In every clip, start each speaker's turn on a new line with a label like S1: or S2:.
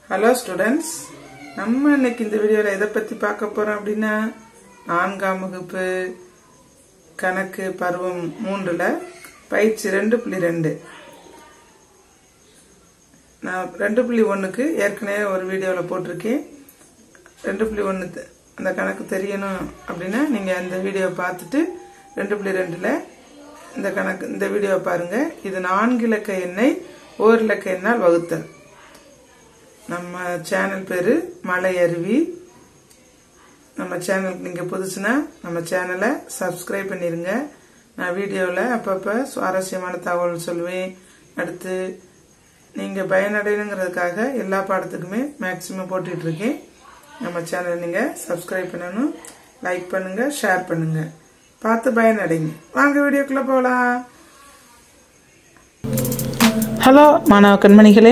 S1: hello students நம்ம இன்னைக்கு இந்த வீடியோவில் எதை பற்றி பார்க்க போகிறோம் அப்படின்னா நான்காம் வகுப்பு கணக்கு பருவம் மூன்றில் பயிற்சி ரெண்டு புள்ளி ரெண்டு நான் ரெண்டு புள்ளி ஒன்றுக்கு ஏற்கனவே ஒரு வீடியோவில் போட்டிருக்கேன் ரெண்டு புள்ளி ஒன்று அந்த கணக்கு தெரியணும் அப்படின்னா நீங்கள் அந்த வீடியோ பார்த்துட்டு ரெண்டு புள்ளி ரெண்டில் இந்த கணக்கு இந்த வீடியோவை பாருங்கள் இது நான்கு இலக்க எண்ணை ஓர் இலக்க எண்ணால் வகுத்தல் நம்ம சேனல் பேர் மலை அருவி நம்ம சேனலுக்கு நீங்கள் புதுசுனா நம்ம சேனலை சப்ஸ்கிரைப் பண்ணிடுங்க நான் வீடியோவில் அப்பப்போ சுவாரஸ்யமான தகவல் சொல்லுவேன் அடுத்து நீங்கள் பயனடையணுங்கிறதுக்காக எல்லா பாடத்துக்குமே மேக்ஸிமம் போட்டுட்டு இருக்கேன் நம்ம சேனலை நீங்கள் சப்ஸ்கிரைப் பண்ணணும் லைக் பண்ணுங்கள் ஷேர் பண்ணுங்கள் பார்த்து பயனடைங்க வாங்க வீடியோக்குள்ளே போகலாம் ஹலோ மாணவ கண்மணிகளே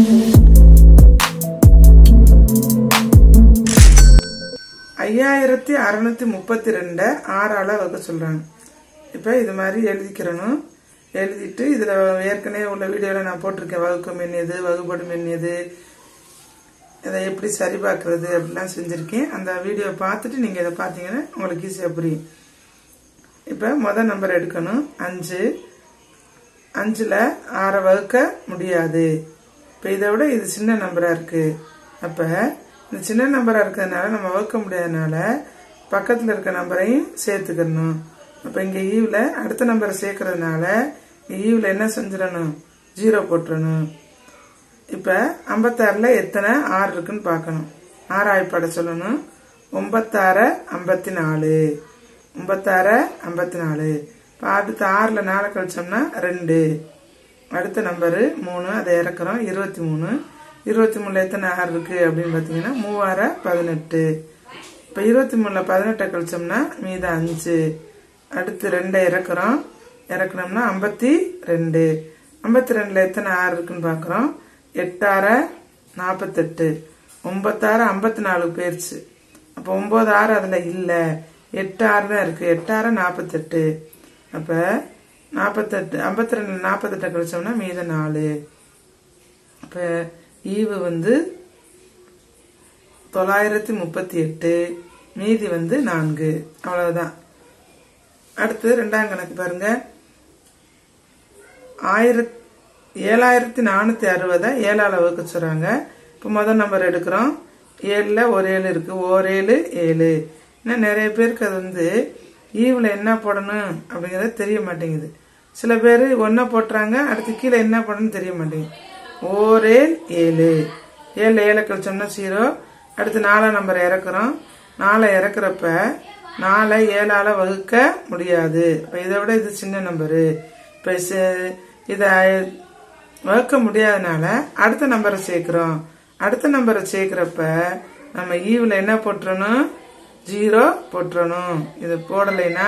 S1: ஐயாயிரத்தி அறுநூத்தி முப்பத்தி ரெண்டை ஆறால வகுக்க சொல்றாங்க இப்போ இது மாதிரி எழுதிக்கிறணும் எழுதிட்டு இதில் ஏற்கனவே உள்ள வீடியோவில் நான் போட்டிருக்கேன் வகுக்கும் எண் எது வகுப்படும் எண் எது இதை எப்படி சரி பார்க்கறது அப்படிலாம் செஞ்சுருக்கேன் அந்த வீடியோ பார்த்துட்டு நீங்கள் இதை பார்த்தீங்கன்னா உங்களுக்கு ஈஸியாக புரியும் இப்போ முதல் நம்பர் எடுக்கணும் அஞ்சு அஞ்சில் ஆறை வகுக்க முடியாது இப்போ இதை விட இது சின்ன நம்பராக இருக்குது அப்போ இந்த சின்ன நம்பராக இருக்கிறதுனால நம்ம வகுக்க முடியாதனால பக்கத்தில் இருக்க நம்பரையும் சேர்த்துக்கணும் அப்போ இங்கே ஈவில் அடுத்த நம்பரை சேர்க்கறதுனால ஈவில் என்ன செஞ்சிடணும் ஜீரோ போட்டுறணும் இப்போ ஐம்பத்தாறில் எத்தனை ஆறு இருக்குன்னு பார்க்கணும் ஆறு ஆய்ப்பாட சொல்லணும் ஒம்பத்தாறு ஐம்பத்தி நாலு ஒம்பத்தாறு ஐம்பத்தி நாலு இப்போ அடுத்த ஆறில் நாலு கழிச்சோம்னா ரெண்டு அடுத்த நம்பரு மூணு அதை இறக்குறோம் இருபத்தி மூணு இருபத்தி மூணுல எத்தனை ஆறு இருக்கு அப்படின்னு பார்த்தீங்கன்னா மூவாயிரம் பதினெட்டு இப்போ இருபத்தி மூணுல பதினெட்டை கழிச்சோம்னா மீதம் அஞ்சு அடுத்து ரெண்டை இறக்குறோம் இறக்குனோம்னா ஐம்பத்தி ரெண்டு ஐம்பத்தி ரெண்டுல எத்தனை ஆறு இருக்குன்னு பார்க்குறோம் எட்டார நாற்பத்தெட்டு ஒன்பத்தாறு ஐம்பத்தி நாலு போயிருச்சு அப்போ ஒன்பது ஆறு அதில் இல்லை எட்டு ஆறு தான் இருக்கு எட்டாறு நாற்பத்தெட்டு அப்போ நாற்பத்தெட்டு ஐம்பத்தி ரெண்டு நாற்பத்தெட்டை கழிச்சோம்னா மீதம் நாலு இப்போ ஈவு வந்து தொள்ளாயிரத்தி முப்பத்தி எட்டு மீதி வந்து நான்கு அவ்வளவுதான் அடுத்து ரெண்டாம் கணக்கு பாருங்க ஆயிரத்தி ஏழாயிரத்தி நானூற்றி அறுபதை ஏழால் வகுக்க சொல்கிறாங்க இப்போ முதல் நம்பர் எடுக்கிறோம் ஏழில் ஒரு ஏழு இருக்குது ஓர் ஏழு ஏழு இன்னும் நிறைய பேருக்கு அது வந்து ஈவில் என்ன போடணும் அப்படிங்கிறது தெரிய மாட்டேங்குது சில பேர் ஒன்றை போட்டுறாங்க அடுத்து கீழே என்ன போடணும்னு தெரிய மாட்டேங்குது ஓரேல் ஏழு ஏழு ஏழை கழிச்சோம்னா ஜீரோ அடுத்து நாலாம் நம்பர் இறக்குறோம் நாலை இறக்குறப்ப நாலை ஏழால வகுக்க முடியாது இப்போ இதை விட இது சின்ன நம்பரு இப்போ இதை வகுக்க முடியாதனால அடுத்த நம்பரை சேர்க்குறோம் அடுத்த நம்பரை சேர்க்குறப்ப நம்ம ஈவில் என்ன போட்டுறணும் ஜீரோ போட்டுறணும் இது போடலைன்னா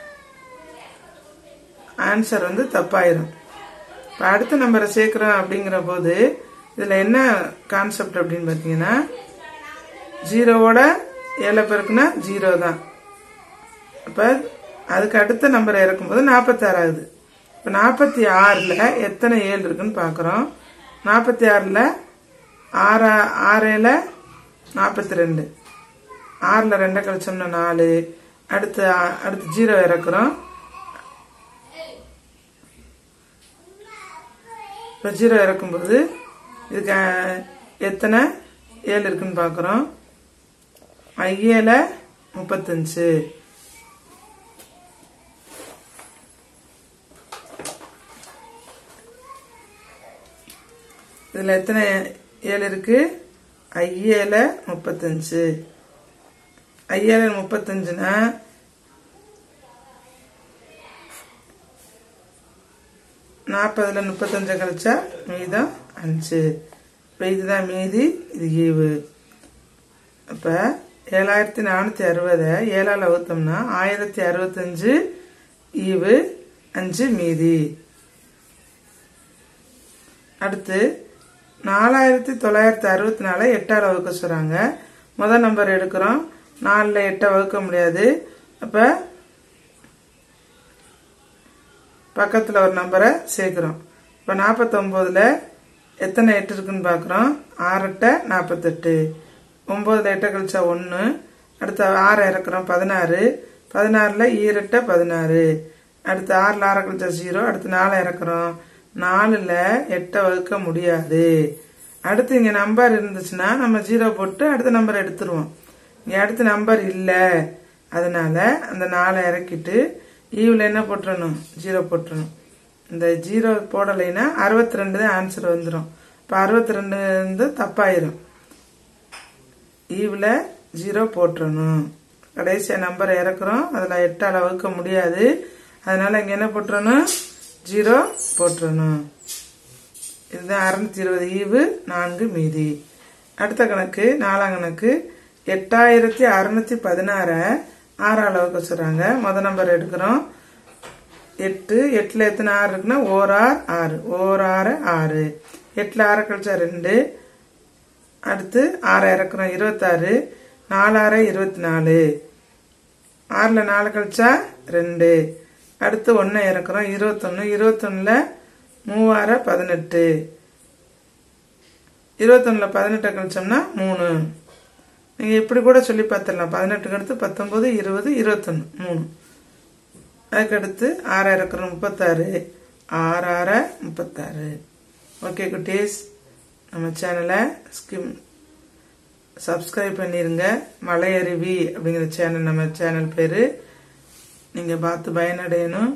S1: ஆன்சர் வந்து தப்பாயிரும் இப்போ அடுத்த நம்பரை சேர்க்குறோம் அப்படிங்கிற போது இதில் என்ன கான்செப்ட் அப்படின்னு பார்த்தீங்கன்னா ஜீரோவோட ஏழை பேருக்குன்னா ஜீரோ தான் இப்போ அதுக்கு அடுத்த நம்பரை இறக்கும்போது நாற்பத்தாறு ஆகுது இப்போ நாற்பத்தி ஆறில் எத்தனை ஏழு இருக்குன்னு பார்க்குறோம் நாற்பத்தி ஆறில் ஆறா ஆறேல நாற்பத்தி ரெண்டு ஆறில் ரெண்டை கழிச்சோம்னா நாலு அடுத்து அடுத்து ஜீரோ இறக்குறோம் இப்போ ஜீரோ இறக்கும்போது இதுக்கு எத்தனை ஏழு இருக்குன்னு பார்க்குறோம் ஐஏல முப்பத்தஞ்சு இதில் எத்தனை ஏழு இருக்கு ஐஏல முப்பத்தஞ்சு ஐஏல முப்பத்தஞ்சுனா நாற்பதுல முப்பத்தஞ்சு கழிச்சா மீதம் அஞ்சு இப்போ இதுதான் மீதி இது ஈவு அப்போ ஏழாயிரத்தி நானூற்றி அறுபதை ஏழால் வகுத்தோம்னா ஆயிரத்தி அறுபத்தஞ்சு ஈவு அஞ்சு மீதி அடுத்து நாலாயிரத்தி தொள்ளாயிரத்தி அறுபத்தி நாலு எட்டால் வகுக்க சொல்கிறாங்க முதல் நம்பர் எடுக்கிறோம் நாலில் எட்டை வகுக்க முடியாது அப்போ பக்கத்தில் ஒரு நம்பரை சேர்க்குறோம் இப்போ நாற்பத்தொம்போதில் எத்தனை எட்டு இருக்குன்னு பார்க்குறோம் ஆறு எட்டை நாற்பத்தெட்டு ஒம்பதுல எட்டை கழிச்சா ஒன்று அடுத்து ஆறு இறக்குறோம் பதினாறு பதினாறில் ஈரெட்டை பதினாறு அடுத்து ஆறில் ஆறை கழிச்சா ஜீரோ அடுத்து நாலு இறக்குறோம் நாலில் எட்டை வகுக்க முடியாது அடுத்து இங்கே நம்பர் இருந்துச்சுன்னா நம்ம ஜீரோ போட்டு அடுத்த நம்பர் எடுத்துருவோம் இங்கே அடுத்த நம்பர் இல்லை அதனால அந்த நாலை இறக்கிட்டு ஈவில் என்ன போட்டுறணும் ஜீரோ போட்டுறணும் இந்த ஜீரோ போடலைன்னா அறுபத்தி ரெண்டு தான் ஆன்சர் வந்துடும் இப்போ அறுபத்தி ரெண்டு வந்து தப்பாயிரும் ஈவில் ஜீரோ போட்டுறணும் கடைசியாக நம்பரை இறக்குறோம் அதில் எட்டால் வகுக்க முடியாது அதனால இங்கே என்ன போட்டுறணும் ஜீரோ போட்டுறணும் இதுதான் அறுநூத்தி இருபது ஈவு நான்கு மீதி அடுத்த கணக்கு நாலாம் கணக்கு எட்டாயிரத்தி அறுநூத்தி பதினாறை ஆறாம் அளவுக்கு சொல்றாங்க முத நம்பர் எடுக்கிறோம் எட்டு எட்டுல எத்தனை ஆறு இருக்குன்னா ஓர் ஆறு ஆறு ஓர் ஆறு ஆறு எட்டுல ஆறு கழிச்சா ரெண்டு அடுத்து ஆறை இறக்குறோம் இருபத்தாறு நாலாறு இருபத்தி நாலு ஆறுல நாலு கழிச்சா ரெண்டு அடுத்து ஒன்று இறக்குறோம் இருபத்தொன்று இருபத்தொன்னுல மூவார பதினெட்டு இருபத்தொன்னுல பதினெட்டை கழிச்சோம்னா மூணு நீங்கள் இப்படி கூட சொல்லி பார்த்துடலாம் பதினெட்டுக்கு அடுத்து பத்தொன்பது இருபது இருபத்தொன்று மூணு அதுக்கடுத்து ஆறு இறக்குறோம் முப்பத்தாறு ஆறு ஆறு முப்பத்தாறு ஓகே குட்டீஸ் நம்ம சேனலை ஸ்கிம் சப்ஸ்கிரைப் பண்ணிருங்க மலையருவி அப்படிங்கிற சேனல் நம்ம சேனல் பேர் நீங்கள் பார்த்து பயனடையணும்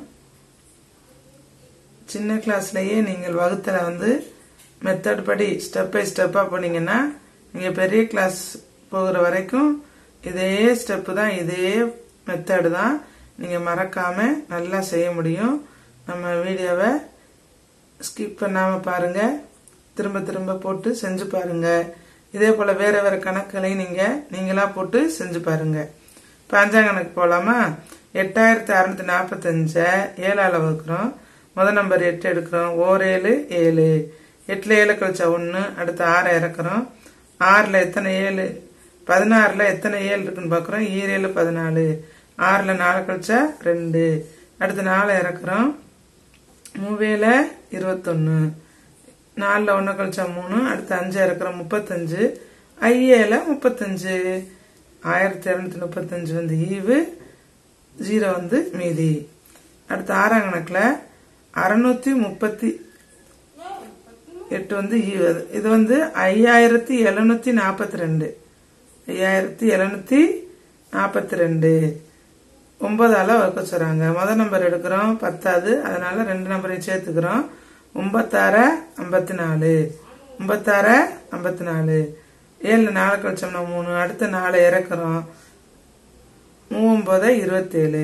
S1: சின்ன கிளாஸ்லயே நீங்கள் வகுத்துல வந்து மெத்தட் படி ஸ்டெப் பை ஸ்டெப்பாக போனீங்கன்னா நீங்கள் பெரிய கிளாஸ் போகிற வரைக்கும் இதே ஸ்டெப்பு தான் இதே மெத்தடு தான் நீங்கள் மறக்காம நல்லா செய்ய முடியும் நம்ம வீடியோவை ஸ்கிப் பண்ணாமல் பாருங்க திரும்ப திரும்ப போட்டு செஞ்சு பாருங்க இதே போல் வேற வேற கணக்குகளையும் நீங்கள் நீங்களா போட்டு செஞ்சு பாருங்க இப்போ அஞ்சாம் கணக்கு போகலாமா எட்டாயிரத்தி அறுநூத்தி நாற்பத்தஞ்சை ஏழால் வகுக்கிறோம் முத நம்பர் எட்டு எடுக்கிறோம் ஓர் ஏழு ஏழு எட்டில் ஏழு கழிச்சா ஒன்று அடுத்து ஆறை இறக்குறோம் ஆறில் எத்தனை ஏழு பதினாறில் எத்தனை ஏழு இருக்குன்னு பார்க்குறோம் ஈரேழு பதினாலு ஆறில் நாலு கழிச்சா ரெண்டு அடுத்து நாலு இறக்குறோம் மூவேல இருபத்தொன்று நாலில் ஒன்று கழிச்சா மூணு அடுத்து அஞ்சு இறக்குறோம் முப்பத்தஞ்சு ஐஏல முப்பத்தஞ்சு ஆயிரத்தி இரநூத்தி முப்பத்தஞ்சு வந்து ஈவு ஜீரோ வந்து மீதி அடுத்து ஆறாம் கணக்கில் அறுநூத்தி முப்பத்தி எட்டு வந்து ஈவு இது வந்து ஐயாயிரத்தி எழுநூத்தி நாற்பத்தி ரெண்டு ஐயாயிரத்தி எழுநூத்தி நாற்பத்தி ரெண்டு ஒன்பதால வகுக்க சொல்றாங்க முதல் நம்பர் எடுக்கிறோம் பத்தாவது அதனால ரெண்டு நம்பரையும் சேர்த்துக்கிறோம் ஒன்பத்தாற ஐம்பத்தி நாலு ஒன்பத்தாற ஐம்பத்தி நாலு ஏழு நாலு கழிச்சோம்னா மூணு அடுத்த நாலு இறக்குறோம் மூவொன்பது இருபத்தேழு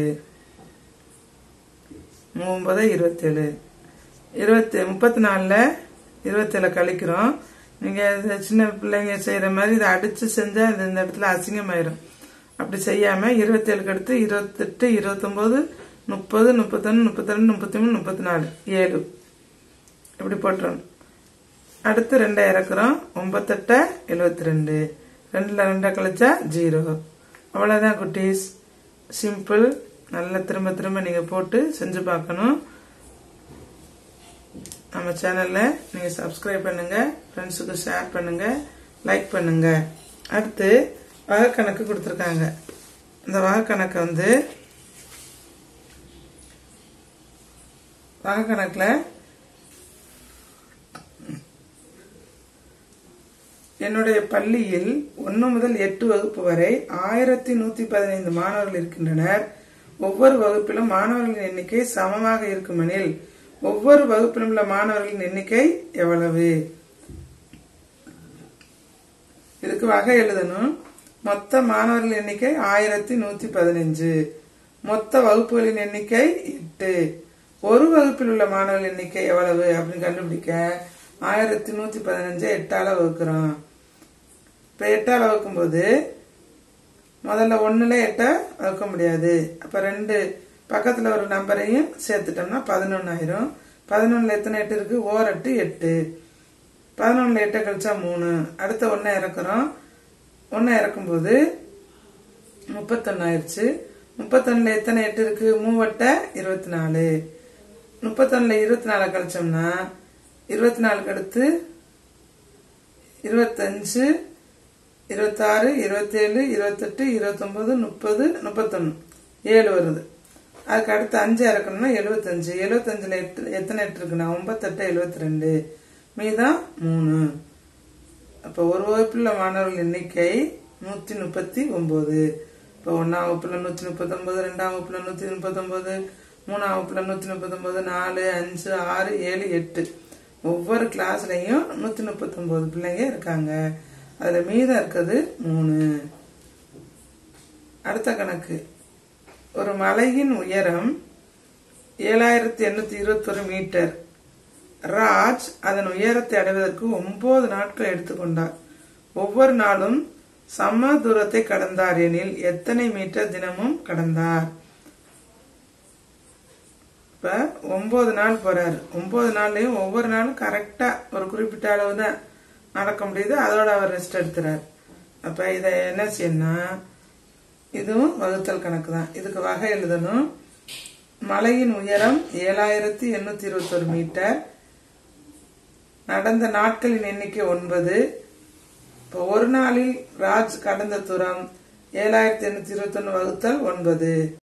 S1: மூவொன்பது இருபத்தேழு இருபத்தி முப்பத்தி நாலில் இருபத்தேழு கழிக்கிறோம் நீங்கள் சின்ன பிள்ளைங்க செய்கிற மாதிரி இதை அடித்து செஞ்சால் இது இந்த இடத்துல அசிங்கமாயிரும் அப்படி செய்யாமல் இருபத்தேழுக்கு அடுத்து இருபத்தெட்டு இருபத்தொம்போது முப்பது முப்பத்தொன்று முப்பத்திரெண்டு முப்பத்தி மூணு முப்பத்தி நாலு ஏழு இப்படி போட்டுறோம் அடுத்து ரெண்டை இறக்குறோம் ஒன்பத்தெட்டை எழுபத்தி ரெண்டு ரெண்டில் ரெண்டை கழிச்சா ஜீரோ அவ்வளோதான் குட்டீஸ் சிம்பிள் நல்லா திரும்ப திரும்ப நீங்கள் போட்டு செஞ்சு பார்க்கணும் நம்ம சேனலில் நீங்கள் சப்ஸ்கிரைப் பண்ணுங்கள் ஃப்ரெண்ட்ஸுக்கு ஷேர் பண்ணுங்கள் லைக் பண்ணுங்கள் அடுத்து வகைக்கணக்கு கொடுத்துருக்காங்க இந்த வகைக்கணக்கை வந்து வகைக்கணக்கில் என்னுடைய பள்ளியில் ஒன்று முதல் எட்டு வகுப்பு வரை ஆயிரத்தி நூத்தி பதினைந்து மாணவர்கள் இருக்கின்றனர் ஒவ்வொரு வகுப்பிலும் மாணவர்களின் எண்ணிக்கை சமமாக இருக்குமெனில் ஒவ்வொரு வகுப்பிலும் உள்ள மாணவர்களின் எண்ணிக்கை எவ்வளவு இதுக்கு வகை எழுதணும் மொத்த மாணவர்கள் எண்ணிக்கை ஆயிரத்தி நூத்தி பதினஞ்சு மொத்த வகுப்புகளின் எண்ணிக்கை எட்டு ஒரு வகுப்பில் உள்ள மாணவர்கள் எண்ணிக்கை எவ்வளவு அப்படின்னு கண்டுபிடிக்க ஆயிரத்தி நூத்தி பதினஞ்சு எட்டால வகுக்கிறோம் இப்ப எட்டால வகுக்கும்போது முதல்ல ஒண்ணுல எட்ட வகுக்க முடியாது அப்ப ரெண்டு பக்கத்துல ஒரு நம்பரையும் சேர்த்துட்டோம்னா பதினொன்னு ஆயிரும் பதினொன்னுல எத்தனை எட்டு இருக்கு ஓர் எட்டு எட்டு பதினொன்னுல எட்டை கழிச்சா மூணு அடுத்த ஒன்றை இறக்குறோம் ஒன்றை இறக்கும்போது முப்பத்தொன்னு ஆயிடுச்சு முப்பத்தொன்னுல எத்தனை எட்டு இருக்கு மூவட்டை இருபத்தி நாலு முப்பத்தொன்னுல இருபத்தி நாலு கழிச்சோம்னா இருபத்தி நாலுக்கு அடுத்து இருபத்தஞ்சு இருபத்தாறு இருபத்தேழு இருபத்தெட்டு இருபத்தொன்பது முப்பது முப்பத்தொன்று ஏழு வருது அதுக்கு அடுத்து அஞ்சு இறக்கணும்னா எழுபத்தஞ்சு எழுபத்தஞ்சில் எட்டு எத்தனை எட்டு இருக்குண்ணா ஒன்பத்தெட்டு எழுபத்தி ரெண்டு மீதம் மூணு அப்போ ஒரு வகுப்பில் மாணவர்கள் எண்ணிக்கை நூற்றி முப்பத்தி ஒம்பது இப்போ ஒன்றாம் வகுப்பில் நூற்றி முப்பத்தொம்பது ரெண்டாம் வகுப்பில் நூற்றி முப்பத்தொம்பது மூணாம் வகுப்பில் நூற்றி முப்பத்தொம்பது நாலு அஞ்சு ஆறு ஏழு எட்டு ஒவ்வொரு கிளாஸ்லையும் நூற்றி முப்பத்தொம்பது பிள்ளைங்க இருக்காங்க அதில் மீதம் இருக்கிறது மூணு அடுத்த கணக்கு ஒரு மலையின் உயரம் ஏழாயிரத்தி எண்ணூற்றி இருபத்தொரு மீட்டர் ராஜ் அதன் உயரத்தை அடைவதற்கு ஒன்பது நாட்கள் எடுத்துக்கொண்டார் ஒவ்வொரு நாளும் சம தூரத்தை கடந்தார் எனில் எத்தனை மீட்டர் தினமும் கடந்தார் இப்ப ஒன்பது நாள் போறாரு ஒன்பது நாள்லயும் ஒவ்வொரு நாளும் கரெக்டா ஒரு குறிப்பிட்ட அளவு தான் நடக்க முடியுது அதோட அவர் ரெஸ்ட் எடுத்துறாரு அப்ப இதை என்ன செய்யணும்னா இதுவும் வகுத்தல் கணக்கு தான் இதுக்கு வகை எழுதணும் மலையின் உயரம் ஏழாயிரத்தி எண்ணூத்தி இருபத்தொரு மீட்டர் நடந்த நாட்களின் எண்ணிக்கை ஒன்பது இப்போ ஒரு நாளில் ராஜ் கடந்த தூரம் ஏழாயிரத்தி எண்ணூத்தி இருபத்தி ஒன்று வகுத்தல் ஒன்பது